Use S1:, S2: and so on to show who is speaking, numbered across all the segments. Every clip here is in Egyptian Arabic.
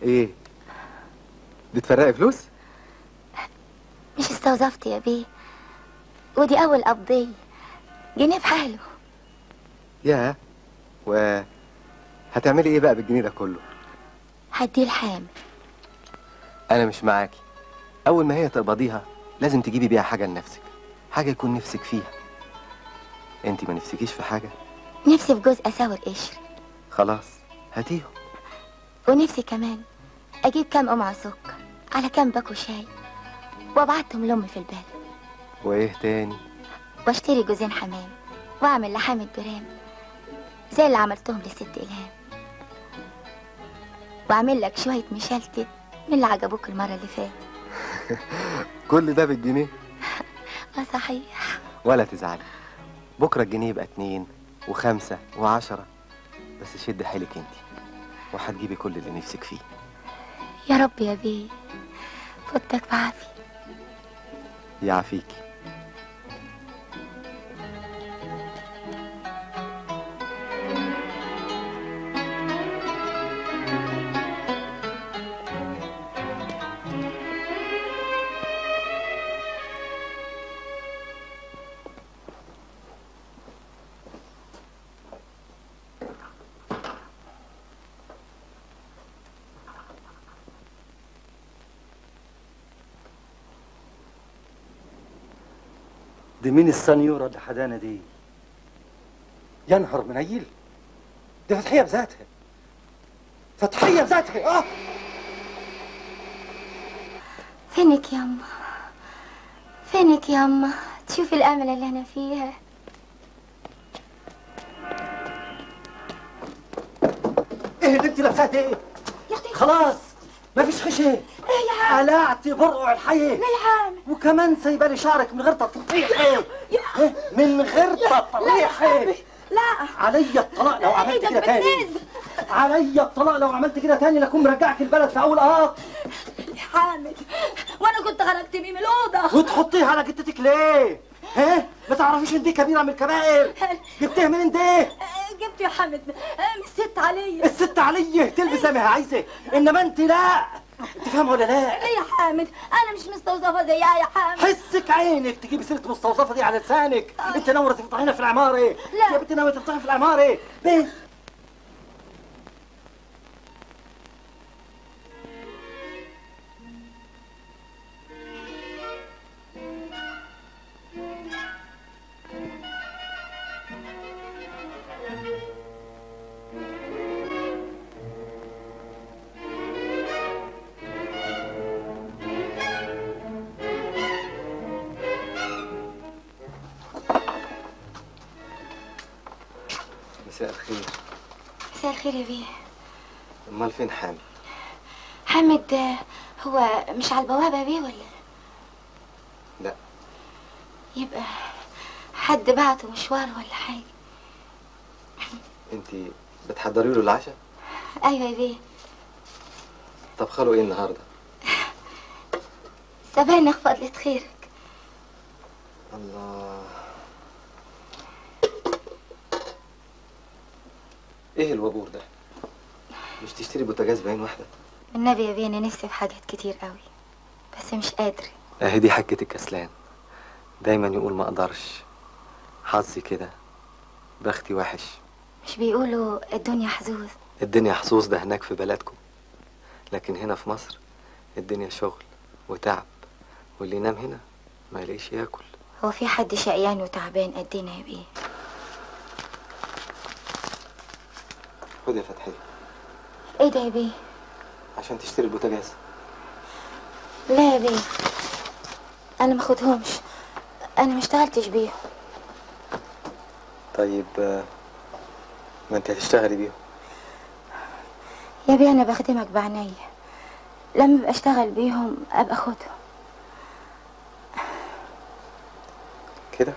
S1: ايه بتفرقي فلوس
S2: مش استوظفت يا بيه ودي أول قبضية جنيه في حاله
S1: يا و هتعملي ايه بقى بالجنيه ده كله
S2: هديه الحامل
S1: انا مش معاكي اول ما هي تقبضيها لازم تجيبي بيها حاجه لنفسك حاجه يكون نفسك فيها انت ما نفسكيش في حاجه
S2: نفسي في جزء أساور قشر
S1: خلاص هاتيهم
S2: ونفسي كمان أجيب كام قمعة سكر على كام باكو شاي وأبعتهم لأمي في البلد
S1: وايه تاني
S2: واشتري جوزين حمام واعمل لحامة برام زي اللي عملتهم لست إلهام واعمل لك شوية مشلتت من اللي عجبوك المرة اللي فاتت
S1: كل ده بالجنيه
S2: اه صحيح
S1: ولا تزعلي بكره الجنيه يبقى اتنين وخمسة وعشرة بس شد حيلك انت وهتجيبي كل اللي نفسك فيه
S2: يا رب يا بيه فوتك بعافية
S1: يعافيكي
S3: دي مين السنيورة اللي حدانا دي؟ يا نهار منيل دي فتحية بذاتها فتحية بذاتها اه
S2: فينك ياما فينك ياما تشوفي الأمل اللي أنا فيها
S3: ايه اللي انت لابساه ده؟
S2: يا أختي
S3: خلاص مفيش خشيه
S2: إيه يا عم
S3: قلعتي برقع الحياة
S2: لا يا عم
S3: وكمان سايبالي شعرك من غير تطريحه إيه؟ من غير تطريحه
S2: لا
S3: عليا الطلاق لو عملت
S2: إيدك
S3: كده تاني
S2: بتنز.
S3: عليا الطلاق لو عملت كده تاني لاكون مرجعك البلد في اول قط
S2: حامل وانا كنت خرجت بيه من الاوضه
S3: وتحطيها على جتتك ليه؟ ها؟ ما تعرفيش ان دي كبيره من الكبائر جبتيها منين دي؟
S2: جبت يا حامد من الست عليا
S3: الست عليا تلبس زي ما هي عايزه انما انت لا انت فاهمه ولا لا؟
S2: ايه يا حامد انا مش مستوظفه زيها يا حامد
S3: حسك عينك تجيبي سيره مستوصفه دي على لسانك انت ناويه تفضحينا في العماره ايه؟
S2: لا.
S3: يا بنتي ناويه تفضحي في العماره ايه؟ ليه؟
S1: مساء الخير
S2: مساء الخير يا بيه
S1: امال فين حامد
S2: حامد آه، هو مش على البوابه يا بيه ولا
S1: لا
S2: يبقى حد بعته مشوار ولا حاجه
S1: انت بتحضري له العشاء
S2: ايوه يا بيه
S1: طبخ له ايه النهارده
S2: سبانخ فضلة خيرك
S1: الله ايه الوابور ده مش تشتري بوتاجاز بعين واحده
S2: النبي يا بيه انا نفسي في حاجات كتير قوي بس مش قادره
S1: اهي دي حكة الكسلان دايما يقول ما اقدرش حظي كده بختي وحش
S2: مش بيقولوا الدنيا حظوظ
S1: الدنيا حظوظ ده هناك في بلدكم لكن هنا في مصر الدنيا شغل وتعب واللي ينام هنا ما يلاقيش ياكل
S2: هو في حد شقيان وتعبان قدنا يا بيه
S1: خد يا فتحية
S2: ايه ده يا بيه
S1: عشان تشتري البوتاجاز
S2: لا يا بيه انا ما خدهمش انا ما اشتغلتش بيهم
S1: طيب آه، ما انت هتشتغلي بيهم
S2: يا بيه انا بخدمك بعناية لما ابقى اشتغل بيهم ابقى اخدهم
S1: كده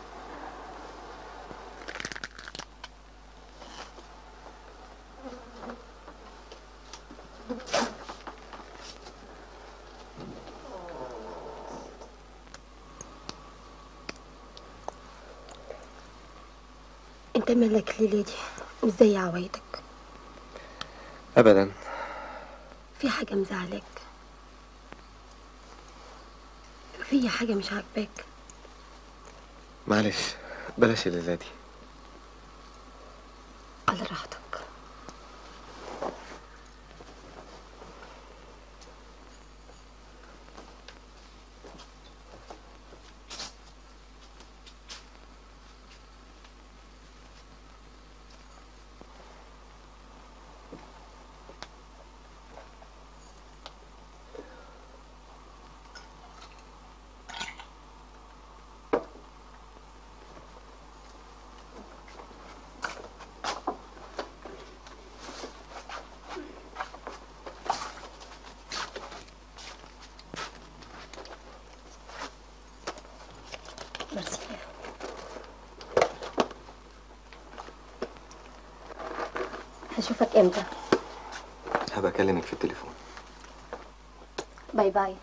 S4: انت مالك ليلة دي مش زي عوايدك
S1: ابدا
S4: في حاجة مزعلك في حاجة مش عاجباك
S1: معلش بلاش الليلة دي
S4: على راحتك ميرسي هشوفك امتى
S1: هبقى اكلمك في التليفون
S2: باي باي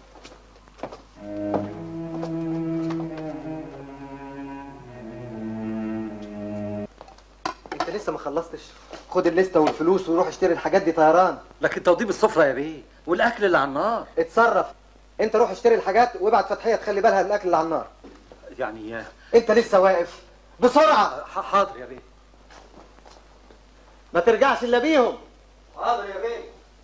S1: انت لسه ما خلصتش خد الليسته والفلوس وروح اشتري الحاجات دي طيران
S3: لكن توضيب السفرة يا بيه والأكل اللي على النار
S1: اتصرف انت روح اشتري الحاجات وابعت فتحيه تخلي بالها من الاكل اللي على النار
S3: يعني آه،
S1: انت لسه واقف بسرعه
S3: ح- حاضر يا بيه
S1: ما ترجعش الا بيهم حاضر يا بيه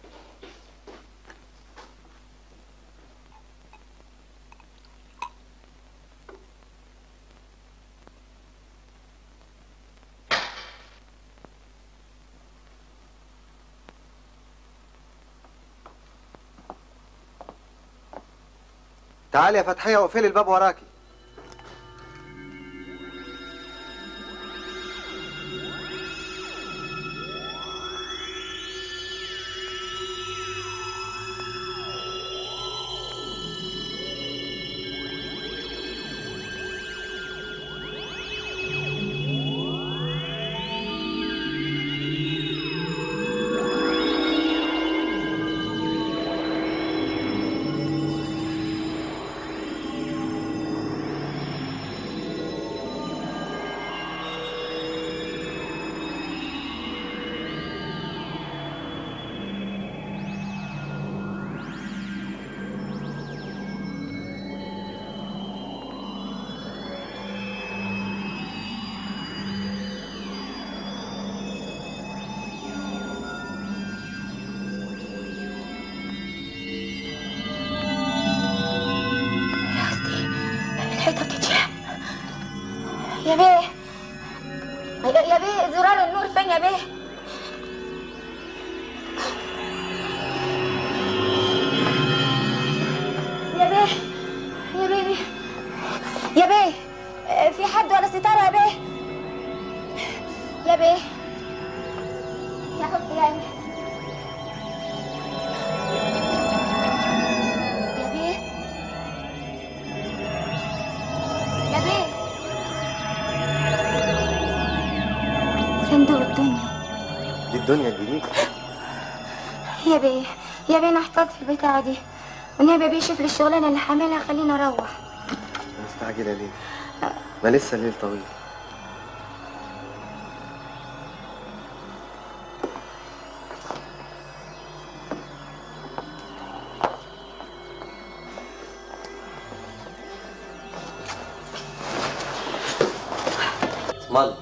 S1: تعالي يا فتحية واقفلي الباب وراكي
S2: الحيطة بتتشق يا بيه يا يا بيه زرار النور فين يا بيه يا بيه يا بيه بيه. يا بيه آه، في حد ولا ستارة يا بيه يا بيه يا حبي يا بيه يا بيه يا بيه صندوق الدنيا
S1: دي الدنيا الجديدة
S2: يا بيه يا بيه انا احتفظت في البتاعة دي والنبي بيه شوف لي الشغلانة اللي حاملها خليني اروح
S1: مستعجلة ليه؟ ما لسه الليل طويل اسمال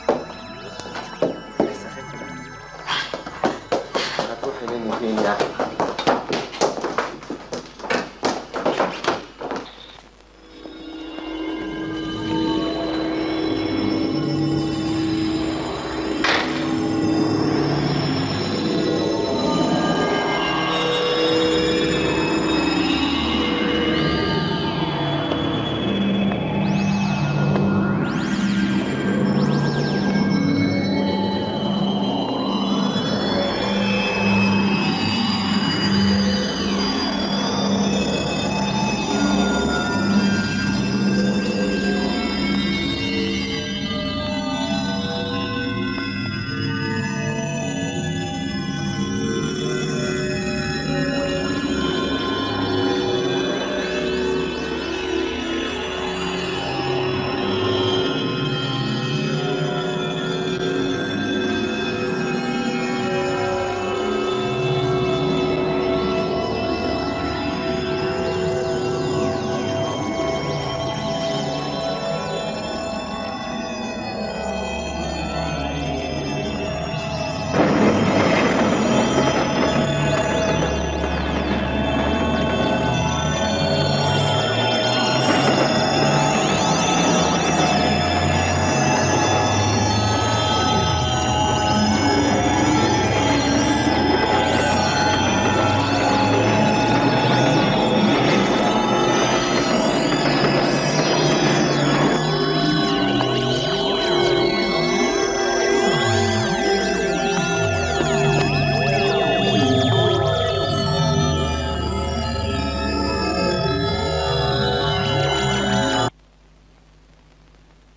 S1: لسه خايفة هتروحي مني فين يعني؟